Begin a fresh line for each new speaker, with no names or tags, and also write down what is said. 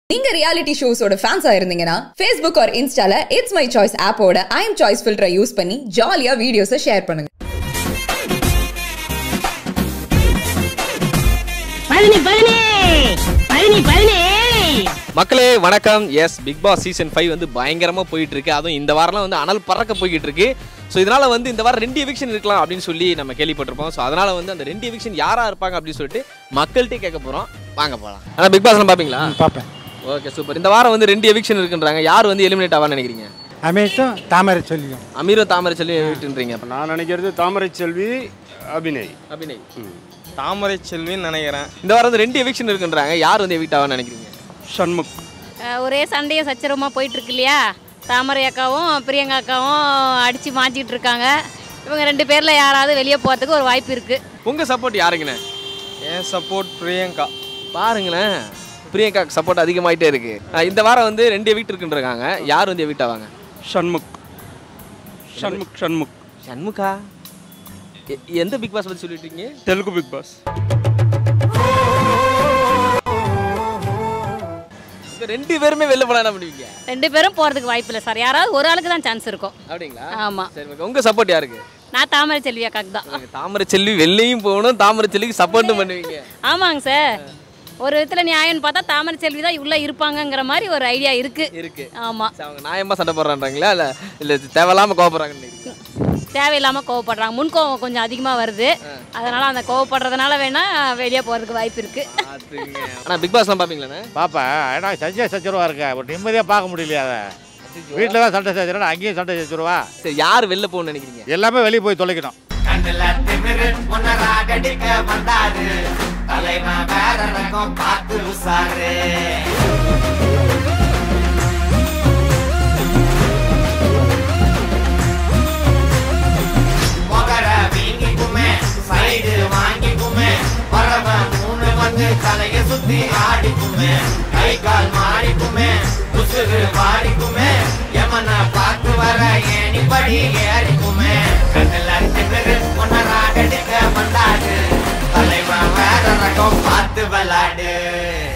நீங்க ரியாலிட்டி ஷோஸோட ஃபேன்ஸா இருந்தீங்கன்னா ஃபேஸ்புக் ஆர் இன்ஸ்டால இட்ஸ் மை சாய்ஸ் ஆப்போட ஐ எம் சாய்ஸ் ஃபில்டரை யூஸ் பண்ணி ஜாலியா வீடியோஸை ஷேர் பண்ணுங்க
பதினி பதினி பதினி பதினி
மக்களே வணக்கம் yes Bigg Boss season five வந்து பயங்கரமாக போயிட்டு இருக்கு அதுவும் இந்த வாரம்லாம் வந்து அனல் பறக்க போய்கிட்டு இருக்கு ஸோ இதனால வந்து இந்த வாரம் ரெண்டு எவிக்ஷன் இருக்கலாம் அப்படின்னு சொல்லி நம்ம கேள்விப்பட்டிருப்போம் ஸோ அதனால வந்து அந்த ரெண்டு எவிக்ஷன் யாரா இருப்பாங்க அப்படின்னு சொல்லிட்டு மக்கள்கிட்டே கேட்க போறோம் வாங்க போகலாம் ஆனால் பிக் பாஸ்லாம் பார்ப்பீங்களா
பார்ப்பேன்
ஓகே சூப்பர் இந்த வாரம் வந்து ரெண்டு எவிக்ஷன் இருக்குன்றாங்க யார் வந்து எலிமினேட் ஆவான்னு நினைக்கிறீங்க
அமேசும் தாமரை சொல்லியும்
அமீரோ தாமரை சொல்லி எவிக்ட்ன்றீங்க
நான் நினைக்கிறது தாமரை செல்வி அபிநய்
அபிநய்
தாமரை செல்வின்னு நினைக்கிறேன்
இந்த வாரம் வந்து ரெண்டு எவிக்ஷன் இருக்குன்றாங்க யார் வந்து எவிக்ட் ஆவான்னு நினைக்கிறீங்க
சண்முக்
அஹ் ஒரே சண்டையும் சச்சரவுமா போயிட்டு இருக்கு இல்லையா தாமரை அக்காவும் பிரியங்கா அக்காவும் அடித்து மாற்றிட்டு இருக்காங்க இவங்க ரெண்டு பேரில் யாராவது வெளியே போகிறதுக்கு ஒரு வாய்ப்பு இருக்குது
உங்க சப்போர்ட் யாருங்கண்ணே
என் சப்போர்ட் பிரியங்கா
பாருங்களேன் பிரியங்காக்கு சப்போர்ட் அதிகமாயிட்டே இருக்கு அஹ் இந்த வாரம் வந்து ரெண்டு எவிக்ட் இருக்குன்றாங்க யார் வந்து எவிக்ட் ஆவாங்க
சண்முக் சண்முக் சண்முக்
சண்முகா எ- எந்த பிக் பாஸ் பத்தி சொல்லிட்டு இருக்கீங்க
தெலுங்கு பிக் பாஸ்
இப்ப ரெண்டு பேருமே வெளில போனா என்ன பண்ணுவீங்க
ரெண்டு பேரும் போகிறதுக்கு வாய்ப்பு இல்லை சார் யாராவது ஒரு ஆளுக்கு தான் சான்ஸ் இருக்கும்
அப்படிங்களா
ஆமாம்
சரி okay. உங்க சப்போர்ட் யாருக்கு
நான் தாமரை செல்வி அக்காக்கு தான்
உங்க தாமரை செல்வி வெளிலையும் போகணும் தாமரை செல்விக்கு சப்போர்ட்டும் பண்ணுவீங்க
ஆமாங்க சார் ஒரு விதத்தில் நியாயம்னு பார்த்தா தாமரை செல்வி தான் உள்ளே இருப்பாங்கங்கிற மாதிரி ஒரு ஐடியா இருக்குது
இருக்கு
ஆமாம்
சரி, அவங்க நியாயமா சண்டை போடுறாங்களா இல்ல இல்ல தேவையில்லாம கோபப்படுறாங்கன்னு
தேவையில்லாமல் கோவப்படுறாங்க முன் கோவம் கொஞ்சம் அதிகமாக வருது அதனால் அந்த கோவப்படுறதுனால வேணால் வெளியே போகிறதுக்கு வாய்ப்பு இருக்குது
ஆனா பிக் பாஸ்லாம் பாப்பீங்களா
பாப்பேன் ஏன்னா சஞ்சய் சச்சுருவா இருக்க ஒரு நிம்மதியாக பார்க்க முடியலையா அதை வீட்டில் தான் சண்டை சச்சுருவா அங்கேயும் சண்டை சச்சுருவா
சரி யார் வெளில போகணும்னு நினைக்கிறீங்க
எல்லாமே வெளியே போய் தொலைக்கணும்
பார்த்து விளாடு